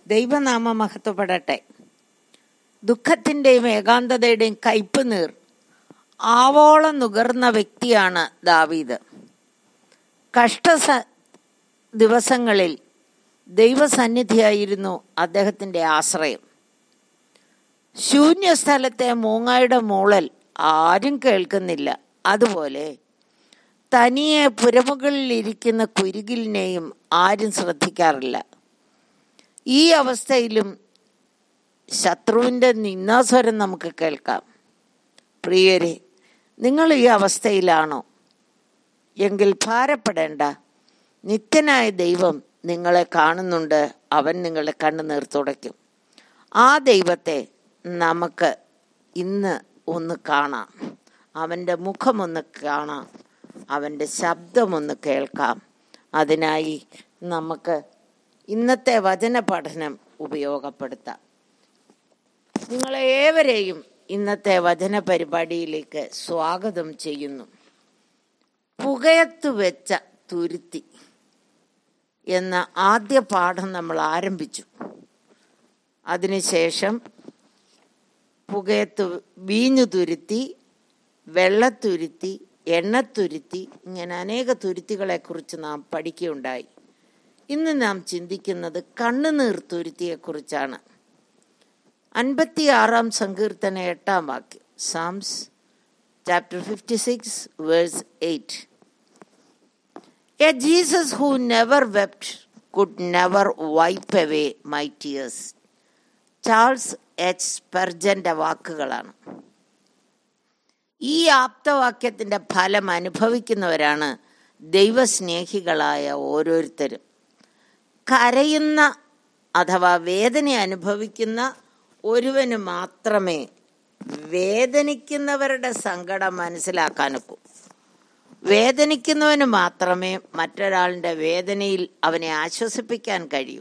ദൈവനാമ മഹത്വപ്പെടട്ടെ ദുഃഖത്തിൻ്റെയും ഏകാന്തതയുടെയും കയ്പ് നീർ ആവോളം നുകർന്ന വ്യക്തിയാണ് ദാവീദ് കഷ്ട ദിവസങ്ങളിൽ ദൈവസന്നിധിയായിരുന്നു അദ്ദേഹത്തിൻ്റെ ആശ്രയം ശൂന്യസ്ഥലത്തെ മൂങ്ങായുടെ മൂളൽ ആരും കേൾക്കുന്നില്ല അതുപോലെ തനിയെ പുരമുകളിൽ ഇരിക്കുന്ന കുരുകിലിനെയും ആരും ശ്രദ്ധിക്കാറില്ല ഈ അവസ്ഥയിലും ശത്രുവിൻ്റെ നിന്നാസ്വരം നമുക്ക് കേൾക്കാം പ്രിയരെ നിങ്ങൾ ഈ അവസ്ഥയിലാണോ എങ്കിൽ ഭാരപ്പെടേണ്ട നിത്യനായ ദൈവം നിങ്ങളെ കാണുന്നുണ്ട് അവൻ നിങ്ങളെ കണ്ണുനീർ തുടയ്ക്കും ആ ദൈവത്തെ നമുക്ക് ഇന്ന് ഒന്ന് കാണാം അവൻ്റെ മുഖമൊന്ന് കാണാം അവൻ്റെ ശബ്ദമൊന്ന് കേൾക്കാം അതിനായി നമുക്ക് ഇന്നത്തെ വചന പഠനം ഉപയോഗപ്പെടുത്താം നിങ്ങളെ ഏവരെയും ഇന്നത്തെ വചന പരിപാടിയിലേക്ക് സ്വാഗതം ചെയ്യുന്നു പുകയത്തു വെച്ച തുരുത്തി എന്ന ആദ്യ പാഠം നമ്മൾ ആരംഭിച്ചു അതിനുശേഷം പുകയത്ത് വീഞ്ഞു തുരുത്തി വെള്ളത്തുരുത്തി എണ്ണത്തുരുത്തി ഇങ്ങനെ അനേക തുരുത്തികളെക്കുറിച്ച് നാം പഠിക്കുകയുണ്ടായി ഇന്ന് നാം ചിന്തിക്കുന്നത് കണ്ണുനീർ തുരുത്തിയെക്കുറിച്ചാണ് അൻപത്തിയാറാം സങ്കീർത്തന എട്ടാം വാക്യം psalms chapter fifty six verse eight a Jesus who never wept could never wipe away my tears Charles H സ്പെർജന്റെ വാക്കുകളാണ് ഈ ആപ്തവാക്യത്തിന്റെ ഫലം അനുഭവിക്കുന്നവരാണ് ദൈവസ്നേഹികളായ ഓരോരുത്തരും കരയുന്ന അഥവാ വേദന അനുഭവിക്കുന്ന ഒരുവന് മാത്രമേ വേദനിക്കുന്നവരുടെ സങ്കടം മനസ്സിലാക്കാനൊക്കൂ വേദനിക്കുന്നവന് മാത്രമേ മറ്റൊരാളുടെ വേദനയിൽ അവനെ ആശ്വസിപ്പിക്കാൻ കഴിയൂ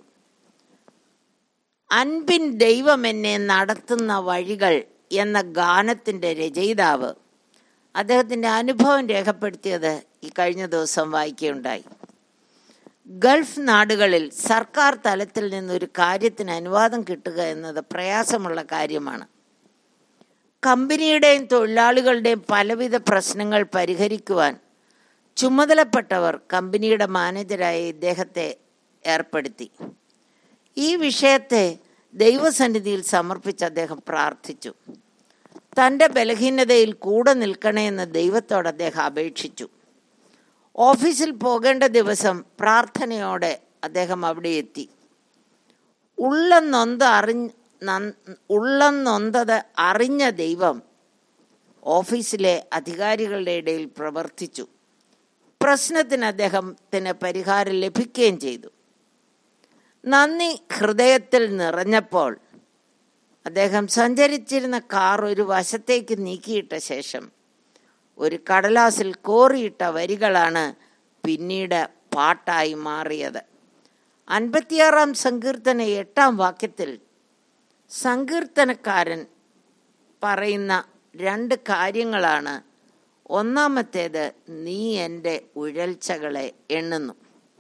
അൻപിൻ ദൈവം എന്നെ നടത്തുന്ന വഴികൾ എന്ന ഗാനത്തിന്റെ രചയിതാവ് അദ്ദേഹത്തിന്റെ അനുഭവം രേഖപ്പെടുത്തിയത് ഈ കഴിഞ്ഞ ദിവസം വായിക്കുകയുണ്ടായി ഗൾഫ് നാടുകളിൽ സർക്കാർ തലത്തിൽ നിന്നൊരു കാര്യത്തിന് അനുവാദം കിട്ടുക എന്നത് പ്രയാസമുള്ള കാര്യമാണ് കമ്പനിയുടെയും തൊഴിലാളികളുടെയും പലവിധ പ്രശ്നങ്ങൾ പരിഹരിക്കുവാൻ ചുമതലപ്പെട്ടവർ കമ്പനിയുടെ മാനേജരായ ഇദ്ദേഹത്തെ ഏർപ്പെടുത്തി ഈ വിഷയത്തെ ദൈവസന്നിധിയിൽ സമർപ്പിച്ച് അദ്ദേഹം പ്രാർത്ഥിച്ചു തൻ്റെ ബലഹീനതയിൽ കൂടെ നിൽക്കണമെന്ന് ദൈവത്തോട് അദ്ദേഹം അപേക്ഷിച്ചു ഓഫീസിൽ പോകേണ്ട ദിവസം പ്രാർത്ഥനയോടെ അദ്ദേഹം അവിടെ എത്തി ഉള്ളം നൊന്ത് അറിഞ്ഞ് ഉള്ളം നൊന്തത് അറിഞ്ഞ ദൈവം ഓഫീസിലെ അധികാരികളുടെ ഇടയിൽ പ്രവർത്തിച്ചു പ്രശ്നത്തിന് അദ്ദേഹത്തിന് പരിഹാരം ലഭിക്കുകയും ചെയ്തു നന്ദി ഹൃദയത്തിൽ നിറഞ്ഞപ്പോൾ അദ്ദേഹം സഞ്ചരിച്ചിരുന്ന കാർ ഒരു വശത്തേക്ക് നീക്കിയിട്ട ശേഷം ഒരു കടലാസിൽ കോറിയിട്ട വരികളാണ് പിന്നീട് പാട്ടായി മാറിയത് അൻപത്തിയാറാം സങ്കീർത്തന എട്ടാം വാക്യത്തിൽ സങ്കീർത്തനക്കാരൻ പറയുന്ന രണ്ട് കാര്യങ്ങളാണ് ഒന്നാമത്തേത് നീ എൻ്റെ ഉഴൽച്ചകളെ എണ്ണുന്നു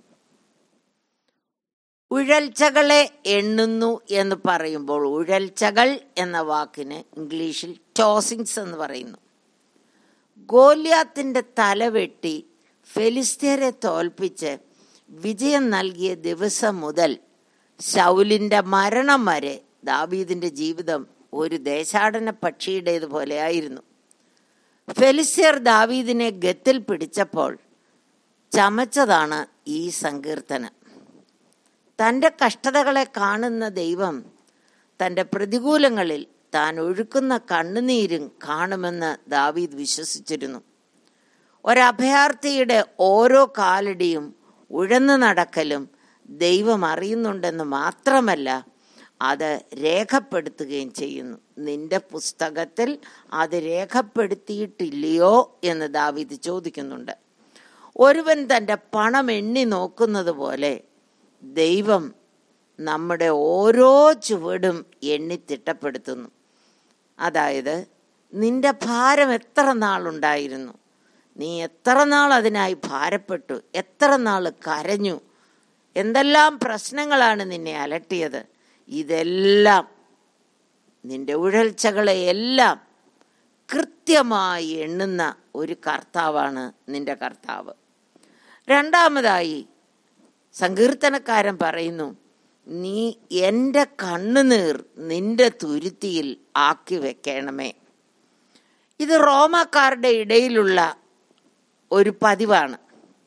ഉഴൽച്ചകളെ എണ്ണുന്നു എന്ന് പറയുമ്പോൾ ഉഴൽച്ചകൾ എന്ന വാക്കിന് ഇംഗ്ലീഷിൽ ടോസിങ്സ് എന്ന് പറയുന്നു ഗോല്യാത്തിന്റെ തല വെട്ടി ഫെലിസ്തീനെ തോൽപ്പിച്ച് വിജയം നൽകിയ ദിവസം മുതൽ ശൗലിന്റെ മരണം വരെ ദാവീദിന്റെ ജീവിതം ഒരു ദേശാടന പക്ഷിയുടേതുപോലെ ആയിരുന്നു ഫെലിസ്തീർ ദാവീദിനെ ഗത്തിൽ പിടിച്ചപ്പോൾ ചമച്ചതാണ് ഈ സങ്കീർത്തനം തൻ്റെ കഷ്ടതകളെ കാണുന്ന ദൈവം തൻ്റെ പ്രതികൂലങ്ങളിൽ താൻ ഒഴുക്കുന്ന കണ്ണുനീരും കാണുമെന്ന് ദാവീദ് വിശ്വസിച്ചിരുന്നു ഒരഭയാർത്ഥിയുടെ ഓരോ കാലടിയും ഉഴന്നു നടക്കലും ദൈവം അറിയുന്നുണ്ടെന്ന് മാത്രമല്ല അത് രേഖപ്പെടുത്തുകയും ചെയ്യുന്നു നിന്റെ പുസ്തകത്തിൽ അത് രേഖപ്പെടുത്തിയിട്ടില്ലയോ എന്ന് ദാവീദ് ചോദിക്കുന്നുണ്ട് ഒരുവൻ തൻ്റെ പണം എണ്ണി നോക്കുന്നത് പോലെ ദൈവം നമ്മുടെ ഓരോ ചുവടും എണ്ണി തിട്ടപ്പെടുത്തുന്നു അതായത് നിന്റെ ഭാരം എത്ര നാളുണ്ടായിരുന്നു നീ എത്ര നാൾ അതിനായി ഭാരപ്പെട്ടു എത്ര നാൾ കരഞ്ഞു എന്തെല്ലാം പ്രശ്നങ്ങളാണ് നിന്നെ അലട്ടിയത് ഇതെല്ലാം നിന്റെ ഉഴൽച്ചകളെ എല്ലാം കൃത്യമായി എണ്ണുന്ന ഒരു കർത്താവാണ് നിന്റെ കർത്താവ് രണ്ടാമതായി സങ്കീർത്തനക്കാരൻ പറയുന്നു നീ എൻ്റെ കണ്ണുനീർ നിന്റെ തുരുത്തിയിൽ ആക്കി വെക്കണമേ ഇത് റോമാക്കാരുടെ ഇടയിലുള്ള ഒരു പതിവാണ്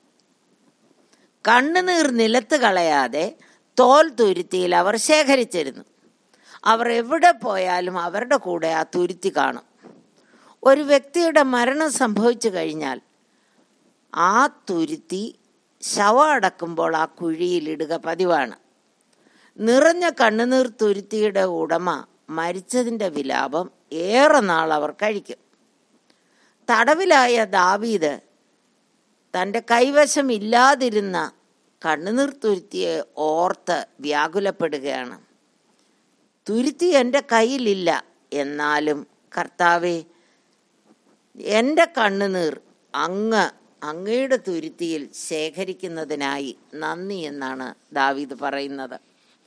കണ്ണുനീർ നിലത്ത് കളയാതെ തോൽ തുരുത്തിയിൽ അവർ ശേഖരിച്ചിരുന്നു അവർ എവിടെ പോയാലും അവരുടെ കൂടെ ആ തുരുത്തി കാണും ഒരു വ്യക്തിയുടെ മരണം സംഭവിച്ചു കഴിഞ്ഞാൽ ആ തുരുത്തി ശവം അടക്കുമ്പോൾ ആ കുഴിയിലിടുക പതിവാണ് നിറഞ്ഞ കണ്ണുനീർ തുരുത്തിയുടെ ഉടമ മരിച്ചതിൻ്റെ വിലാപം ഏറെ നാൾ അവർ കഴിക്കും തടവിലായ ദാവീദ് തൻ്റെ കൈവശം ഇല്ലാതിരുന്ന കണ്ണുനീർ തുരുത്തിയെ ഓർത്ത് വ്യാകുലപ്പെടുകയാണ് തുരുത്തി എൻ്റെ കയ്യിലില്ല എന്നാലും കർത്താവെ എൻ്റെ കണ്ണുനീർ അങ്ങ് അങ്ങയുടെ തുരുത്തിയിൽ ശേഖരിക്കുന്നതിനായി നന്ദി എന്നാണ് ദാവീദ് പറയുന്നത്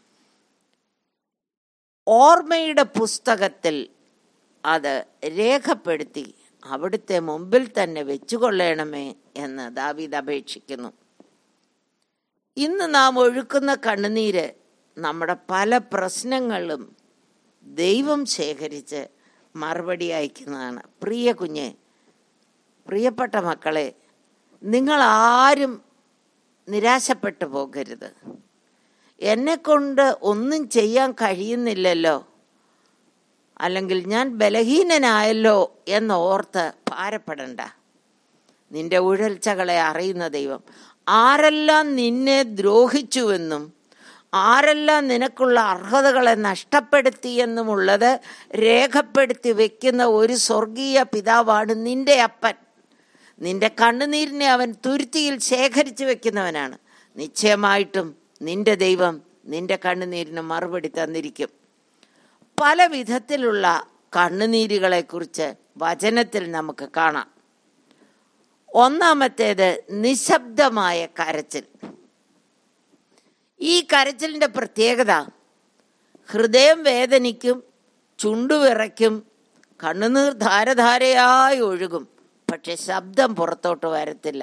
ഓർമ്മയുടെ പുസ്തകത്തിൽ അത് രേഖപ്പെടുത്തി അവിടുത്തെ മുമ്പിൽ തന്നെ വെച്ചുകൊള്ളണമേ എന്ന് ദാവീദ് അപേക്ഷിക്കുന്നു ഇന്ന് നാം ഒഴുക്കുന്ന കണ്ണുനീര് നമ്മുടെ പല പ്രശ്നങ്ങളും ദൈവം ശേഖരിച്ച് മറുപടി അയക്കുന്നതാണ് പ്രിയ കുഞ്ഞെ പ്രിയപ്പെട്ട മക്കളെ നിങ്ങൾ ആരും നിരാശപ്പെട്ടു പോകരുത് എന്നെ കൊണ്ട് ഒന്നും ചെയ്യാൻ കഴിയുന്നില്ലല്ലോ അല്ലെങ്കിൽ ഞാൻ ബലഹീനനായല്ലോ എന്നോർത്ത് ഭാരപ്പെടണ്ട നിന്റെ ഉഴൽച്ചകളെ അറിയുന്ന ദൈവം ആരെല്ലാം നിന്നെ ദ്രോഹിച്ചുവെന്നും ആരെല്ലാം നിനക്കുള്ള അർഹതകളെ നഷ്ടപ്പെടുത്തിയെന്നുമുള്ളത് രേഖപ്പെടുത്തി വെക്കുന്ന ഒരു സ്വർഗീയ പിതാവാണ് നിന്റെ അപ്പൻ നിന്റെ കണ്ണുനീരിനെ അവൻ തുരുത്തിയിൽ ശേഖരിച്ചു വെക്കുന്നവനാണ് നിശ്ചയമായിട്ടും നിന്റെ ദൈവം നിന്റെ കണ്ണുനീരിന് മറുപടി തന്നിരിക്കും പല വിധത്തിലുള്ള കണ്ണുനീരുകളെക്കുറിച്ച് വചനത്തിൽ നമുക്ക് കാണാം ഒന്നാമത്തേത് നിശബ്ദമായ കരച്ചിൽ ഈ കരച്ചിലിൻ്റെ പ്രത്യേകത ഹൃദയം വേദനിക്കും ചുണ്ടുവിറയ്ക്കും കണ്ണുനീർ ധാരധാരയായി ഒഴുകും പക്ഷെ ശബ്ദം പുറത്തോട്ട് വരത്തില്ല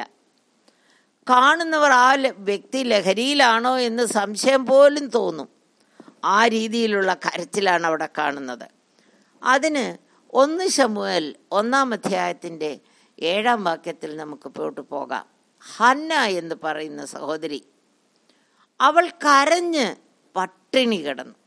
കാണുന്നവർ ആ വ്യക്തി ലഹരിയിലാണോ എന്ന് സംശയം പോലും തോന്നും ആ രീതിയിലുള്ള കരച്ചിലാണ് അവിടെ കാണുന്നത് അതിന് ഒന്ന് ശമുവൽ ഒന്നാം അധ്യായത്തിൻ്റെ ഏഴാം വാക്യത്തിൽ നമുക്ക് പോയിട്ട് പോകാം ഹന്ന എന്ന് പറയുന്ന സഹോദരി അവൾ കരഞ്ഞ് പട്ടിണി കിടന്നു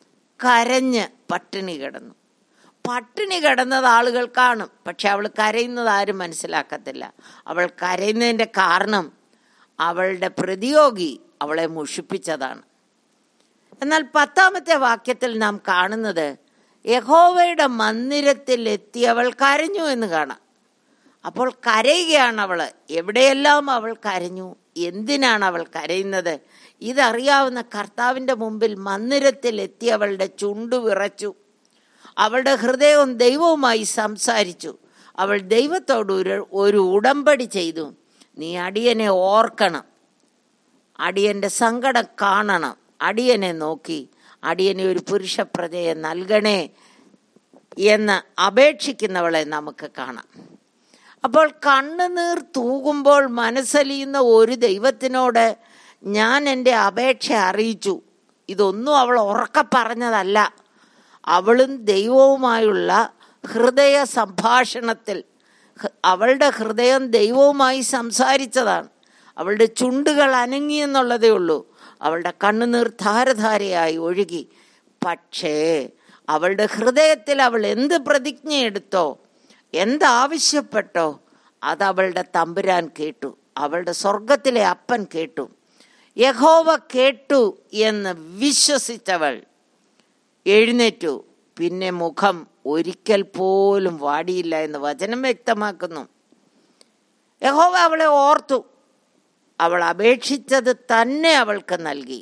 കരഞ്ഞ് പട്ടിണി കിടന്നു പട്ടിണി കിടന്നത് ആളുകൾ കാണും പക്ഷെ അവൾ കരയുന്നത് ആരും മനസ്സിലാക്കത്തില്ല അവൾ കരയുന്നതിൻ്റെ കാരണം അവളുടെ പ്രതിയോഗി അവളെ മുഷിപ്പിച്ചതാണ് എന്നാൽ പത്താമത്തെ വാക്യത്തിൽ നാം കാണുന്നത് യഹോവയുടെ മന്ദിരത്തിൽ എത്തിയവൾ കരഞ്ഞു എന്ന് കാണാം അപ്പോൾ കരയുകയാണ് അവൾ എവിടെയെല്ലാം അവൾ കരഞ്ഞു എന്തിനാണ് അവൾ കരയുന്നത് ഇതറിയാവുന്ന കർത്താവിൻ്റെ മുമ്പിൽ മന്ദിരത്തിൽ എത്തിയവളുടെ ചുണ്ടു വിറച്ചു അവളുടെ ഹൃദയവും ദൈവവുമായി സംസാരിച്ചു അവൾ ദൈവത്തോട് ഒരു ഒരു ഉടമ്പടി ചെയ്തു നീ അടിയനെ ഓർക്കണം അടിയൻ്റെ സങ്കടം കാണണം അടിയനെ നോക്കി അടിയനെ ഒരു പുരുഷ പ്രജയെ നൽകണേ എന്ന് അപേക്ഷിക്കുന്നവളെ നമുക്ക് കാണാം അപ്പോൾ കണ്ണുനീർ തൂകുമ്പോൾ മനസ്സലിയുന്ന ഒരു ദൈവത്തിനോട് ഞാൻ എൻ്റെ അപേക്ഷ അറിയിച്ചു ഇതൊന്നും അവൾ ഉറക്ക പറഞ്ഞതല്ല അവളും ദൈവവുമായുള്ള ഹൃദയ സംഭാഷണത്തിൽ അവളുടെ ഹൃദയം ദൈവവുമായി സംസാരിച്ചതാണ് അവളുടെ ചുണ്ടുകൾ അനങ്ങിയെന്നുള്ളതേ ഉള്ളൂ അവളുടെ കണ്ണുനീർ ധാരധാരയായി ഒഴുകി പക്ഷേ അവളുടെ ഹൃദയത്തിൽ അവൾ എന്ത് പ്രതിജ്ഞയെടുത്തോ എന്താവശ്യപ്പെട്ടോ അത് അവളുടെ തമ്പുരാൻ കേട്ടു അവളുടെ സ്വർഗത്തിലെ അപ്പൻ കേട്ടു യഹോവ കേട്ടു എന്ന് വിശ്വസിച്ചവൾ എഴുന്നേറ്റു പിന്നെ മുഖം ഒരിക്കൽ പോലും വാടിയില്ല എന്ന് വചനം വ്യക്തമാക്കുന്നു യഹോവ അവളെ ഓർത്തു അവൾ അപേക്ഷിച്ചത് തന്നെ അവൾക്ക് നൽകി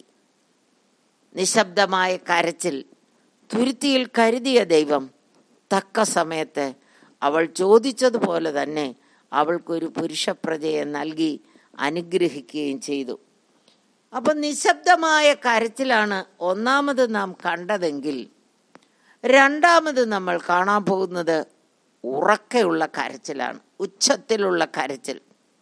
നിശബ്ദമായ കരച്ചിൽ തുരുത്തിയിൽ കരുതിയ ദൈവം തക്ക സമയത്ത് അവൾ ചോദിച്ചതുപോലെ തന്നെ അവൾക്കൊരു പുരുഷപ്രജയെ നൽകി അനുഗ്രഹിക്കുകയും ചെയ്തു അപ്പം നിശബ്ദമായ കരച്ചിലാണ് ഒന്നാമത് നാം കണ്ടതെങ്കിൽ രണ്ടാമത് നമ്മൾ കാണാൻ പോകുന്നത് ഉറക്കെയുള്ള കരച്ചിലാണ് ഉച്ചത്തിലുള്ള കരച്ചിൽ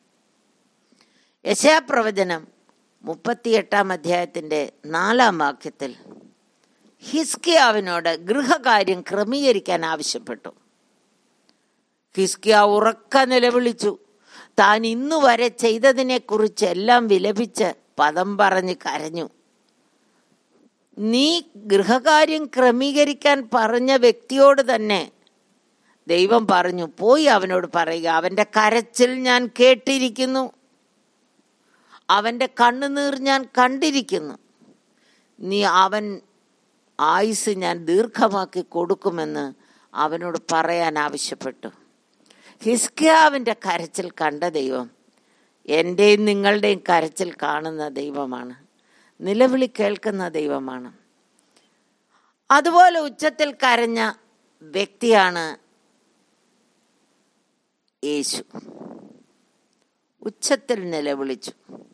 യശാപ്രവചനം മുപ്പത്തിയെട്ടാം അധ്യായത്തിൻ്റെ നാലാം വാക്യത്തിൽ ഹിസ്കിയാവിനോട് ഗൃഹകാര്യം ക്രമീകരിക്കാൻ ആവശ്യപ്പെട്ടു ഹിസ്കിയ ഉറക്ക നിലവിളിച്ചു താൻ ഇന്നു വരെ ചെയ്തതിനെക്കുറിച്ച് എല്ലാം വിലപിച്ച് പദം പറഞ്ഞ് കരഞ്ഞു നീ ഗൃഹകാര്യം ക്രമീകരിക്കാൻ പറഞ്ഞ വ്യക്തിയോട് തന്നെ ദൈവം പറഞ്ഞു പോയി അവനോട് പറയുക അവൻ്റെ കരച്ചിൽ ഞാൻ കേട്ടിരിക്കുന്നു അവൻ്റെ കണ്ണുനീർ ഞാൻ കണ്ടിരിക്കുന്നു നീ അവൻ ആയുസ് ഞാൻ ദീർഘമാക്കി കൊടുക്കുമെന്ന് അവനോട് പറയാൻ ആവശ്യപ്പെട്ടു ഹിസ്കിയാവിൻ്റെ കരച്ചിൽ കണ്ട ദൈവം എൻ്റെയും നിങ്ങളുടെയും കരച്ചിൽ കാണുന്ന ദൈവമാണ് നിലവിളി കേൾക്കുന്ന ദൈവമാണ് അതുപോലെ ഉച്ചത്തിൽ കരഞ്ഞ വ്യക്തിയാണ് യേശു ഉച്ചത്തിൽ നിലവിളിച്ചു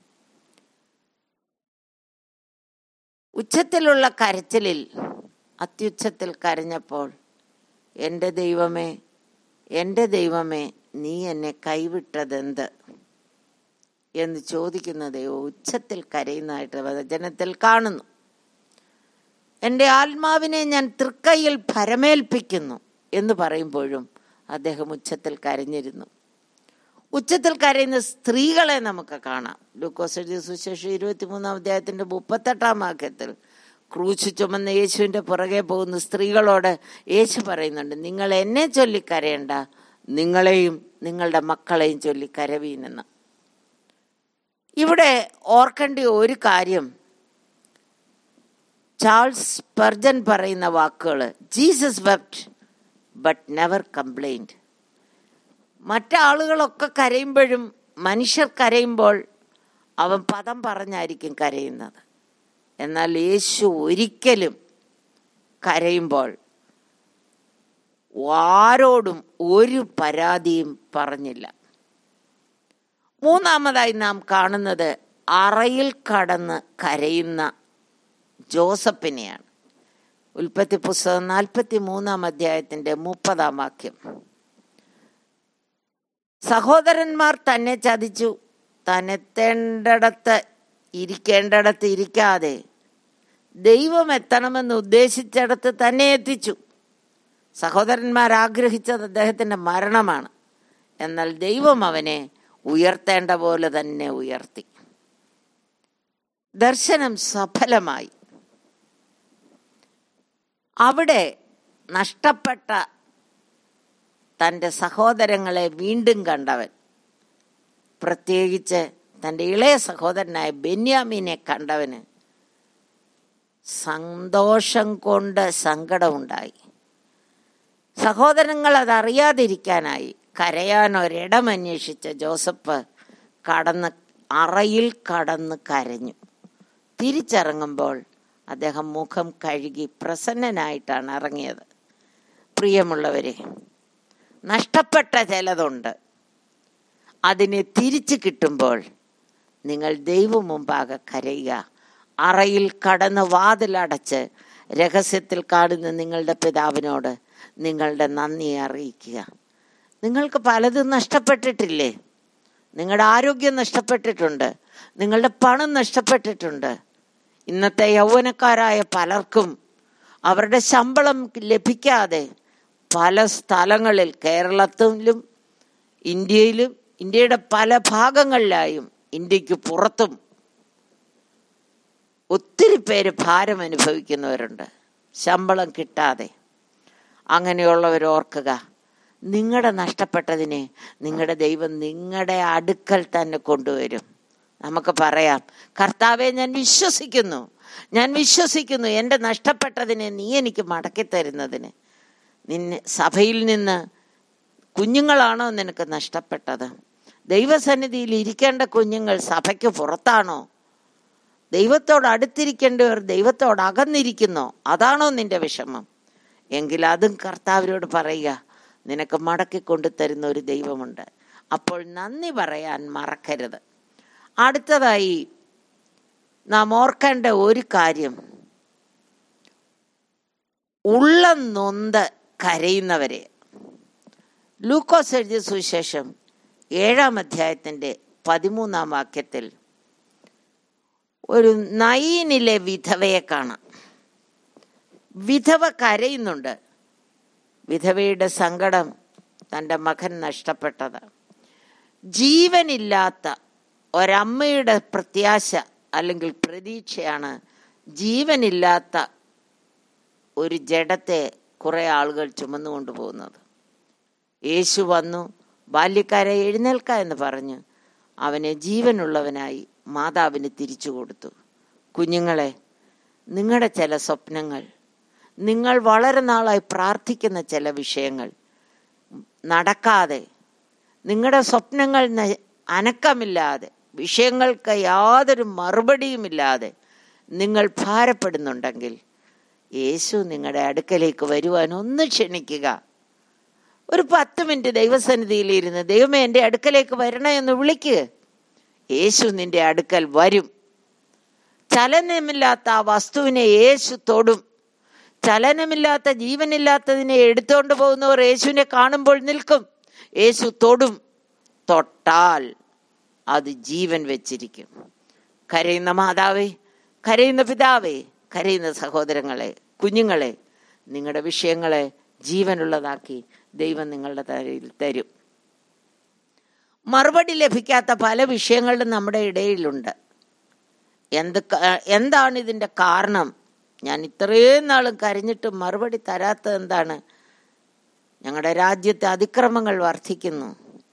ഉച്ചത്തിലുള്ള കരച്ചിലിൽ അത്യുച്ചത്തിൽ കരഞ്ഞപ്പോൾ എൻ്റെ ദൈവമേ എൻ്റെ ദൈവമേ നീ എന്നെ കൈവിട്ടതെന്ത് എന്ന് ചോദിക്കുന്ന ദൈവം ഉച്ചത്തിൽ കരയുന്നതായിട്ട് വചനത്തിൽ കാണുന്നു എൻ്റെ ആത്മാവിനെ ഞാൻ തൃക്കൈയിൽ ഭരമേൽപ്പിക്കുന്നു എന്ന് പറയുമ്പോഴും അദ്ദേഹം ഉച്ചത്തിൽ കരഞ്ഞിരുന്നു ഉച്ചത്തിൽ കരയുന്ന സ്ത്രീകളെ നമുക്ക് കാണാം ലൂക്കോസ് എഴുതിയ സുശേഷം ഇരുപത്തിമൂന്നാം അധ്യായത്തിന്റെ മുപ്പത്തെട്ടാം വാക്യത്തിൽ ക്രൂശ് ചുമന്ന യേശുവിന്റെ പുറകെ പോകുന്ന സ്ത്രീകളോട് യേശു പറയുന്നുണ്ട് നിങ്ങൾ എന്നെ ചൊല്ലി കരയണ്ട നിങ്ങളെയും നിങ്ങളുടെ മക്കളെയും ചൊല്ലി കരവീനെന്ന് ഇവിടെ ഓർക്കേണ്ട ഒരു കാര്യം ചാൾസ് പർജൻ പറയുന്ന വാക്കുകൾ Jesus wept but never complaint മറ്റാളുകളൊക്കെ കരയുമ്പോഴും മനുഷ്യർ കരയുമ്പോൾ അവൻ പദം പറഞ്ഞായിരിക്കും കരയുന്നത് എന്നാൽ യേശു ഒരിക്കലും കരയുമ്പോൾ ആരോടും ഒരു പരാതിയും പറഞ്ഞില്ല മൂന്നാമതായി നാം കാണുന്നത് അറയിൽ കടന്ന് കരയുന്ന ജോസഫിനെയാണ് ഉൽപ്പത്തി പുസ്തകം നാൽപ്പത്തി മൂന്നാം അധ്യായത്തിന്റെ മുപ്പതാം വാക്യം സഹോദരന്മാർ തന്നെ ചതിച്ചു താൻ എത്തേണ്ടിടത്ത് ഇരിക്കേണ്ടിടത്ത് ഇരിക്കാതെ ദൈവം എത്തണമെന്ന് ഉദ്ദേശിച്ചിടത്ത് തന്നെ എത്തിച്ചു സഹോദരന്മാർ ആഗ്രഹിച്ചത് അദ്ദേഹത്തിന്റെ മരണമാണ് എന്നാൽ ദൈവം അവനെ ഉയർത്തേണ്ട പോലെ തന്നെ ഉയർത്തി ദർശനം സഫലമായി അവിടെ നഷ്ടപ്പെട്ട തൻ്റെ സഹോദരങ്ങളെ വീണ്ടും കണ്ടവൻ പ്രത്യേകിച്ച് തൻ്റെ ഇളയ സഹോദരനായ ബെന്യാമീനെ കണ്ടവന് സന്തോഷം കൊണ്ട് സങ്കടമുണ്ടായി സഹോദരങ്ങൾ അതറിയാതിരിക്കാനായി കരയാൻ ഒരിടം അന്വേഷിച്ച ജോസഫ് കടന്ന് അറയിൽ കടന്ന് കരഞ്ഞു തിരിച്ചിറങ്ങുമ്പോൾ അദ്ദേഹം മുഖം കഴുകി പ്രസന്നനായിട്ടാണ് ഇറങ്ങിയത് പ്രിയമുള്ളവരെ നഷ്ടപ്പെട്ട ചിലതുണ്ട് അതിനെ തിരിച്ചു കിട്ടുമ്പോൾ നിങ്ങൾ ദൈവം മുമ്പാകെ കരയുക അറയിൽ കടന്ന് വാതിലടച്ച് രഹസ്യത്തിൽ കാണുന്ന നിങ്ങളുടെ പിതാവിനോട് നിങ്ങളുടെ നന്ദി അറിയിക്കുക നിങ്ങൾക്ക് പലതും നഷ്ടപ്പെട്ടിട്ടില്ലേ നിങ്ങളുടെ ആരോഗ്യം നഷ്ടപ്പെട്ടിട്ടുണ്ട് നിങ്ങളുടെ പണം നഷ്ടപ്പെട്ടിട്ടുണ്ട് ഇന്നത്തെ യൗവനക്കാരായ പലർക്കും അവരുടെ ശമ്പളം ലഭിക്കാതെ പല സ്ഥലങ്ങളിൽ കേരളത്തിലും ഇന്ത്യയിലും ഇന്ത്യയുടെ പല ഭാഗങ്ങളിലായും ഇന്ത്യക്ക് പുറത്തും ഒത്തിരി പേര് ഭാരം അനുഭവിക്കുന്നവരുണ്ട് ശമ്പളം കിട്ടാതെ അങ്ങനെയുള്ളവർ ഓർക്കുക നിങ്ങളുടെ നഷ്ടപ്പെട്ടതിനെ നിങ്ങളുടെ ദൈവം നിങ്ങളുടെ അടുക്കൽ തന്നെ കൊണ്ടുവരും നമുക്ക് പറയാം കർത്താവെ ഞാൻ വിശ്വസിക്കുന്നു ഞാൻ വിശ്വസിക്കുന്നു എൻ്റെ നഷ്ടപ്പെട്ടതിനെ നീ എനിക്ക് മടക്കി തരുന്നതിന് നിന്നെ സഭയിൽ നിന്ന് കുഞ്ഞുങ്ങളാണോ നിനക്ക് നഷ്ടപ്പെട്ടത് ദൈവസന്നിധിയിൽ ഇരിക്കേണ്ട കുഞ്ഞുങ്ങൾ സഭയ്ക്ക് പുറത്താണോ ദൈവത്തോട് അടുത്തിരിക്കേണ്ടവർ ദൈവത്തോട് അകന്നിരിക്കുന്നോ അതാണോ നിന്റെ വിഷമം എങ്കിൽ അതും കർത്താവിനോട് പറയുക നിനക്ക് മടക്കി കൊണ്ടുതരുന്ന ഒരു ദൈവമുണ്ട് അപ്പോൾ നന്ദി പറയാൻ മറക്കരുത് അടുത്തതായി നാം ഓർക്കേണ്ട ഒരു കാര്യം ഉള്ളം നൊന്ത് കരയുന്നവരെ ലൂക്കോസ് എഴുതിയ സുവിശേഷം ഏഴാം അധ്യായത്തിൻ്റെ പതിമൂന്നാം വാക്യത്തിൽ ഒരു നയിനിലെ വിധവയെ കാണാം വിധവ കരയുന്നുണ്ട് വിധവയുടെ സങ്കടം തൻ്റെ മകൻ നഷ്ടപ്പെട്ടത് ജീവനില്ലാത്ത ഒരമ്മയുടെ പ്രത്യാശ അല്ലെങ്കിൽ പ്രതീക്ഷയാണ് ജീവനില്ലാത്ത ഒരു ജഡത്തെ കുറെ ആളുകൾ ചുമന്നുകൊണ്ട് പോകുന്നത് യേശു വന്നു ബാല്യക്കാരെ എഴുന്നേൽക്ക എന്ന് പറഞ്ഞ് അവനെ ജീവനുള്ളവനായി മാതാവിന് തിരിച്ചു കൊടുത്തു കുഞ്ഞുങ്ങളെ നിങ്ങളുടെ ചില സ്വപ്നങ്ങൾ നിങ്ങൾ വളരെ നാളായി പ്രാർത്ഥിക്കുന്ന ചില വിഷയങ്ങൾ നടക്കാതെ നിങ്ങളുടെ സ്വപ്നങ്ങൾ ന- അനക്കമില്ലാതെ വിഷയങ്ങൾക്ക് യാതൊരു മറുപടിയുമില്ലാതെ നിങ്ങൾ ഭാരപ്പെടുന്നുണ്ടെങ്കിൽ യേശു നിങ്ങളുടെ അടുക്കലേക്ക് വരുവാൻ ഒന്ന് ക്ഷണിക്കുക ഒരു പത്ത് മിനിറ്റ് ദൈവസന്നിധിയിൽ ഇരുന്ന് ദൈവമേ എൻ്റെ അടുക്കലേക്ക് വരണേ എന്ന് വിളിക്കുക യേശു നിന്റെ അടുക്കൽ വരും ചലനമില്ലാത്ത ആ വസ്തുവിനെ യേശു തൊടും ചലനമില്ലാത്ത ജീവനില്ലാത്തതിനെ എടുത്തുകൊണ്ട് പോകുന്നവർ യേശുവിനെ കാണുമ്പോൾ നിൽക്കും യേശു തൊടും തൊട്ടാൽ അത് ജീവൻ വെച്ചിരിക്കും കരയുന്ന മാതാവേ കരയുന്ന പിതാവേ കരയുന്ന സഹോദരങ്ങളെ കുഞ്ഞുങ്ങളെ നിങ്ങളുടെ വിഷയങ്ങളെ ജീവനുള്ളതാക്കി ദൈവം നിങ്ങളുടെ തലയിൽ തരും മറുപടി ലഭിക്കാത്ത പല വിഷയങ്ങളും നമ്മുടെ ഇടയിലുണ്ട് എന്ത് ക- എന്താണ് ഇതിൻ്റെ കാരണം ഞാൻ ഇത്രയും നാളും കരഞ്ഞിട്ട് മറുപടി തരാത്തത് എന്താണ് ഞങ്ങളുടെ രാജ്യത്തെ അതിക്രമങ്ങൾ വർദ്ധിക്കുന്നു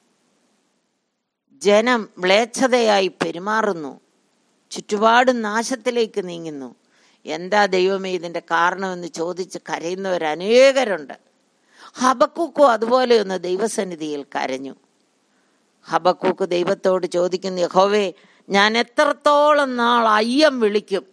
ജനം മ്ലേച്ഛതയായി പെരുമാറുന്നു ചുറ്റുപാട് നാശത്തിലേക്ക് നീങ്ങുന്നു എന്താ ദൈവമേ ഇതിൻ്റെ കാരണമെന്ന് ചോദിച്ച് കരയുന്നവർ അനേകരുണ്ട് ഹബക്കൂക്കും അതുപോലെ ഒന്ന് ദൈവസന്നിധിയിൽ കരഞ്ഞു ഹബക്കൂക്ക് ദൈവത്തോട് ചോദിക്കുന്നു യഹോവേ ഞാൻ എത്രത്തോളം നാൾ അയ്യം വിളിക്കും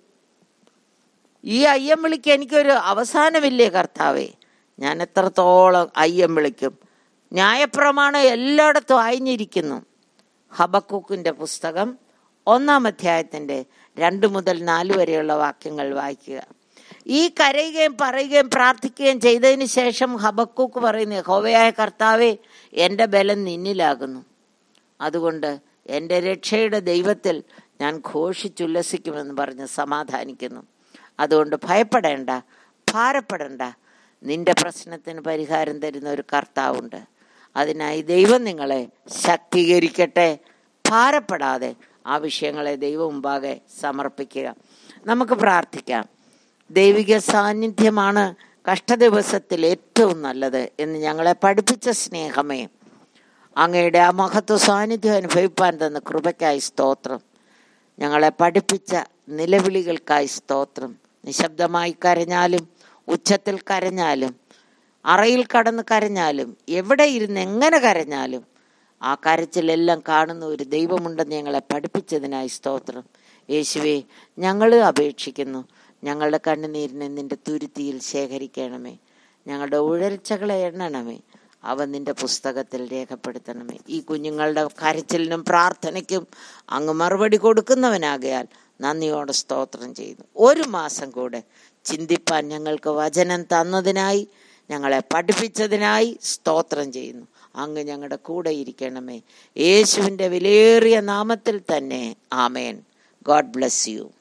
ഈ അയ്യം വിളിക്ക് എനിക്കൊരു അവസാനമില്ലേ കർത്താവേ ഞാൻ എത്രത്തോളം അയ്യം വിളിക്കും ന്യായപ്രമാണം എല്ലായിടത്തും അയഞ്ഞിരിക്കുന്നു ഹബക്കൂക്കിൻ്റെ പുസ്തകം ഒന്നാം അധ്യായത്തിൻ്റെ രണ്ട് മുതൽ നാല് വരെയുള്ള വാക്യങ്ങൾ വായിക്കുക ഈ കരയുകയും പറയുകയും പ്രാർത്ഥിക്കുകയും ചെയ്തതിന് ശേഷം ഹബക്കൂക്ക് പറയുന്നു ഹോവയായ കർത്താവേ എൻ്റെ ബലം നിന്നിലാകുന്നു അതുകൊണ്ട് എൻ്റെ രക്ഷയുടെ ദൈവത്തിൽ ഞാൻ ഘോഷിച്ചുല്ലസിക്കുമെന്ന് പറഞ്ഞ് സമാധാനിക്കുന്നു അതുകൊണ്ട് ഭയപ്പെടേണ്ട ഭാരപ്പെടേണ്ട നിന്റെ പ്രശ്നത്തിന് പരിഹാരം തരുന്ന ഒരു കർത്താവുണ്ട് അതിനായി ദൈവം നിങ്ങളെ ശക്തീകരിക്കട്ടെ ഭാരപ്പെടാതെ ആ വിഷയങ്ങളെ ദൈവം മുമ്പാകെ സമർപ്പിക്കുക നമുക്ക് പ്രാർത്ഥിക്കാം ദൈവിക സാന്നിധ്യമാണ് കഷ്ടദിവസത്തിൽ ഏറ്റവും നല്ലത് എന്ന് ഞങ്ങളെ പഠിപ്പിച്ച സ്നേഹമേ അങ്ങയുടെ ആ മഹത്വ സാന്നിധ്യം അനുഭവിപ്പാൻ തന്ന കൃപയ്ക്കായി സ്തോത്രം ഞങ്ങളെ പഠിപ്പിച്ച നിലവിളികൾക്കായി സ്തോത്രം നിശബ്ദമായി കരഞ്ഞാലും ഉച്ചത്തിൽ കരഞ്ഞാലും അറയിൽ കടന്ന് കരഞ്ഞാലും എവിടെ ഇരുന്ന് എങ്ങനെ കരഞ്ഞാലും ആ കരച്ചിലെല്ലാം കാണുന്ന ഒരു ദൈവമുണ്ടെന്ന് ഞങ്ങളെ പഠിപ്പിച്ചതിനായി സ്തോത്രം യേശുവെ ഞങ്ങൾ അപേക്ഷിക്കുന്നു ഞങ്ങളുടെ കണ്ണുനീരിനെ നിന്റെ തുരുത്തിയിൽ ശേഖരിക്കണമേ ഞങ്ങളുടെ ഉഴൽച്ചകളെ എണ്ണണമേ അവ നിന്റെ പുസ്തകത്തിൽ രേഖപ്പെടുത്തണമേ ഈ കുഞ്ഞുങ്ങളുടെ കരച്ചിലിനും പ്രാർത്ഥനയ്ക്കും അങ്ങ് മറുപടി കൊടുക്കുന്നവനാകയാൽ നന്ദിയോടെ സ്തോത്രം ചെയ്യുന്നു ഒരു മാസം കൂടെ ചിന്തിപ്പാൻ ഞങ്ങൾക്ക് വചനം തന്നതിനായി ഞങ്ങളെ പഠിപ്പിച്ചതിനായി സ്തോത്രം ചെയ്യുന്നു അങ്ങ് ഞങ്ങളുടെ കൂടെ ഇരിക്കണമേ യേശുവിൻ്റെ വിലയേറിയ നാമത്തിൽ തന്നെ ആമേൻ ഗോഡ് ബ്ലെസ് യു